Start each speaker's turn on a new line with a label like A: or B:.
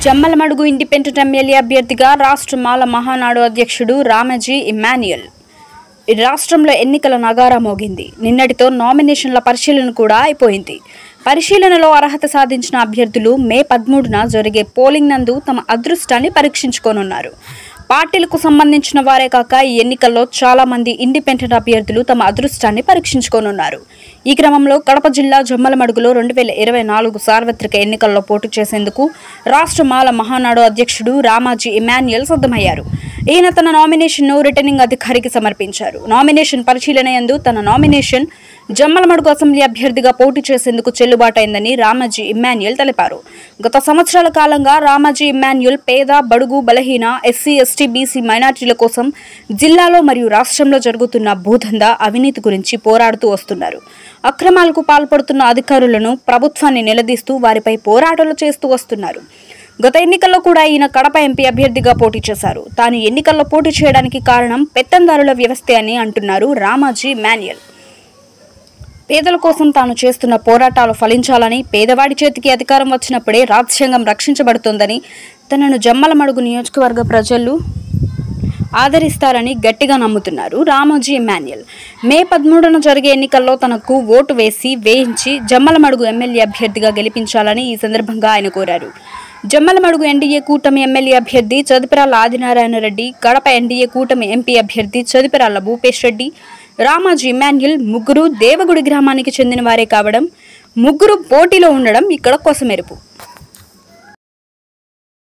A: Jammalamadugu independent MLA అభ్యర్థిగా రాష్ట్ర మాల మహానాడు అధ్యక్షుడు రామజీ ఇమాన్యుయల్ ఈ రాష్ట్రంలో ఎన్నికల నగారా మోగింది నిన్నటితో నామినేషన్ల పరిశీలన కూడా అయిపోయింది పరిశీలనలో అర్హత సాధించిన అభ్యర్థులు మే పదమూడున జరిగే పోలింగ్ నందు తమ అదృష్టాన్ని పరీక్షించుకోనున్నారు పార్టీలకు సంబంధించిన వారే కాక ఈ ఎన్నికల్లో చాలా మంది ఇండిపెండెంట్ అభ్యర్థులు తమ అదృష్టాన్ని పరీక్షించుకోనున్నారు ఈ క్రమంలో కడప జిల్లా జమ్మలమడుగులో రెండు వేల ఇరవై నాలుగు సార్వత్రిక ఎన్నికల్లో పోటీ చేసేందుకు రాష్ట్ర మాల మహానాడు అధ్యక్షుడు రామాజీ ఇమాన్యుయల్ సిద్ధమయ్యారు ఈయన తన నామినేషన్ను రిటర్నింగ్ అధికారికి సమర్పించారు నామినేషన్ పరిశీలన యందు తన నామినేషన్ జమ్మలమడుగు అసెంబ్లీ అభ్యర్థిగా పోటీ చేసేందుకు చెల్లుబాటైందని రామాజీ ఇమాన్యుయల్ తెలిపారు గత సంవత్సరాల కాలంగా రామాజీ ఇమాన్యుయల్ పేద బడుగు బలహీన ఎస్సీ ఎస్టీ బీసీ మైనార్టీల కోసం జిల్లాలో మరియు రాష్ట్రంలో జరుగుతున్న భూదందా అవినీతి గురించి పోరాడుతూ వస్తున్నారు అక్రమాలకు పాల్పడుతున్న అధికారులను ప్రభుత్వాన్ని నిలదీస్తూ వారిపై పోరాటాలు చేస్తూ వస్తున్నారు గత ఎన్నికల్లో కూడా ఈయన కడప ఎంపీ అభ్యర్థిగా పోటీ చేశారు తాను ఎన్నికల్లో పోటీ చేయడానికి కారణం పెత్తందారుల వ్యవస్థే అని అంటున్నారు రామాజీ మాన్యుయల్ పేదల కోసం తాను చేస్తున్న పోరాటాలు ఫలించాలని పేదవాడి చేతికి అధికారం వచ్చినప్పుడే రాజ్యాంగం రక్షించబడుతోందని తనను జమ్మలమడుగు నియోజకవర్గ ప్రజలు ఆదరిస్తారని గట్టిగా నమ్ముతున్నారు రామోజీ ఎమాన్యుయల్ మే పదమూడున జరిగే ఎన్నికల్లో తనకు ఓటు వేసి వేయించి జమ్మలమడుగు ఎమ్మెల్యే అభ్యర్థిగా గెలిపించాలని ఈ సందర్భంగా ఆయన కోరారు జమ్మలమడుగు ఎన్డీఏ కూటమి ఎమ్మెల్యే అభ్యర్థి చదుపిరాల ఆదినారాయణ రెడ్డి కడప ఎన్డీఏ కూటమి ఎంపీ అభ్యర్థి చదుపిరాల భూపేష్ రెడ్డి రామాజీ ఇమాన్యుల్ ముగ్గురు దేవగుడి గ్రామానికి చెందిన వారే కావడం ముగ్గురు పోటీలో ఉండడం ఇక్కడ కొసమెరుపు